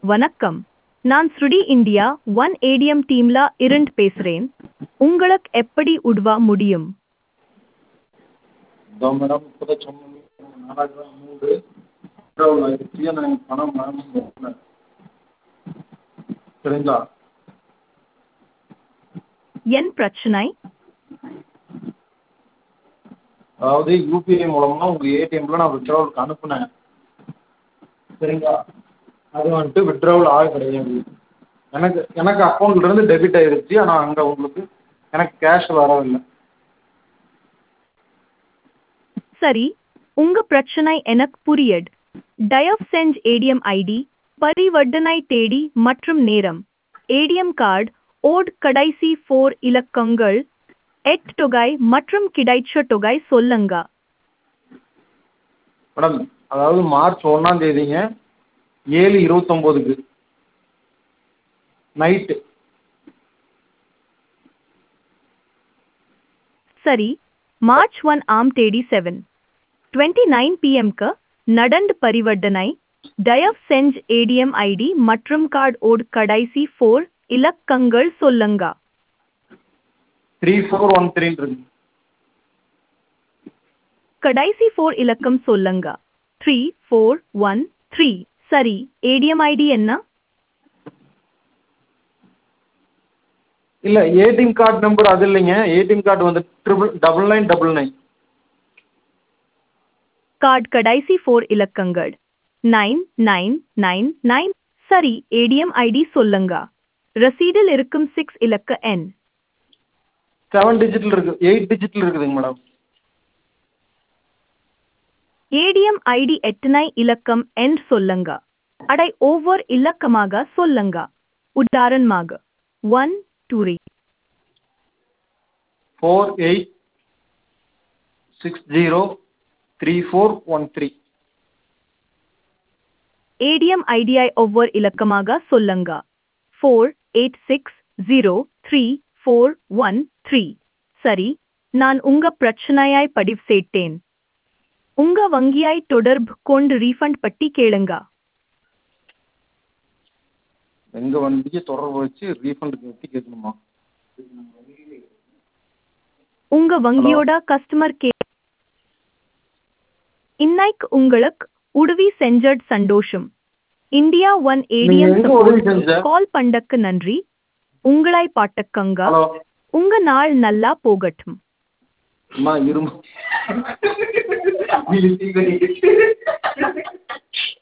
வணக்கம் நான் ஸ்ருடி இந்தியா ஒன் ஏடிஎம் டீம்ல இருந்து பேசுறேன் உங்களுக்கு எப்படி உதவ முடியும் இதோ மேடம் இப்போ தான் சொன்னேன் நாலாயிரம் அமௌண்ட்டு வித்ட்ராவல் ஆகிடுச்சி ஆனால் எனக்கு பணம் மேம் வரல சரிங்களா என் பிரச்சனை அதாவது யூபிஐ மூலமாக உங்கள் ஏடிஎம்மில் நான் வித்ட்ராவலுக்கு அனுப்புனேன் சரிங்களா அது வந்துட்டு வித்ட்ராவல் ஆக கிடையாது எனக்கு எனக்கு அக்கௌண்ட்லேருந்து டெபிட் ஆகிடுச்சி ஆனால் அங்கே உங்களுக்கு எனக்கு கேஷ் வரவில்லை சரி உங்க பிரச்சனை எனக்கு புரியுது தயவு செஞ்சு ஏடிஎம் ஐடி பரிவர்த்தனை தேதி மற்றும் நேரம் ஏடிஎம் கார்டு ஓட் கடைசி ஃபோர் இலக்கங்கள் எட் தொகை மற்றும் கிடைச்ச தொகை சொல்லுங்க மேடம் அதாவது மார்ச் ஒன்றாம் தேதிங்க ஏழு இருபத்தொம்போதுக்கு நைட்டு சரி மார்ச் ஒன் ஆம் தேதி செவன் டுவெண்ட்டி நைன் பிஎம்க்கு நடந்து பரிவர்த்தனை தயவு செஞ்சு ஏடிஎம் ஐடி மற்றும் கார்டு ஓட் கடைசி ஃபோர் இலக்கங்கள் சொல்லுங்க த்ரீ ஃபோர் ஒன் த்ரீன்னு இருக்கு கடைசி ஃபோர் இலக்கம் சொல்லுங்க த்ரீ ஃபோர் ஒன் த்ரீ சரி ஏடிஎம் ஐடி என்ன இல்லை ஏடிஎம் கார்டு நம்பர் அது இல்லைங்க ஏடிஎம் கார்டு வந்து triple double nine double nine card கடைசி ஃபோர் இலக்கங்கள் நைன் நைன் நைன் நைன் சரி ஏடிஎம் ஐடி சொல்லுங்க ரசீடில் இருக்கும் சிக்ஸ் இலக்க எண் செவன் டிஜிட்டில் இருக்குது எயிட் டிஜிட்டில் இருக்குதுங்க மேடம் ஏடிஎம் ஐடி எத்தனை இலக்கம் என்று சொல்லுங்க அடை ஒவ்வொரு இலக்கமாக சொல்லுங்க உதாரணமாக one two four eight six zero three four one three ATM ஐடியை ஒவ்வொரு இலக்கமாக சொல்லுங்க four eight six zero three four one three சரி நான் உங்க பிரச்சனையாய் பதிவு செய்தேன் உங்க வங்கியாய் தொடர்பு கொண்டு ரீஃபண்ட் பட்டி கேளுங்க எங்கள் வண்டிக்கு தொடர்பு வச்சு ரீஃபண்டுக்கு எப்படி கேட்கணுமா உங்க வங்கியோட கஸ்டமர் கேர் இன்னைக்கு உங்களுக்கு உதவி செஞ்சட் சந்தோஷம் இந்தியா ஒன் ஏடிஎம் எங்க உதவி செஞ்ச? கால் பண்ணக்கு நன்றி உங்களை பாட்டக்கங்க ஹலோ உங்க நாள் நல்லா போகட்டும் அம்மா இருமா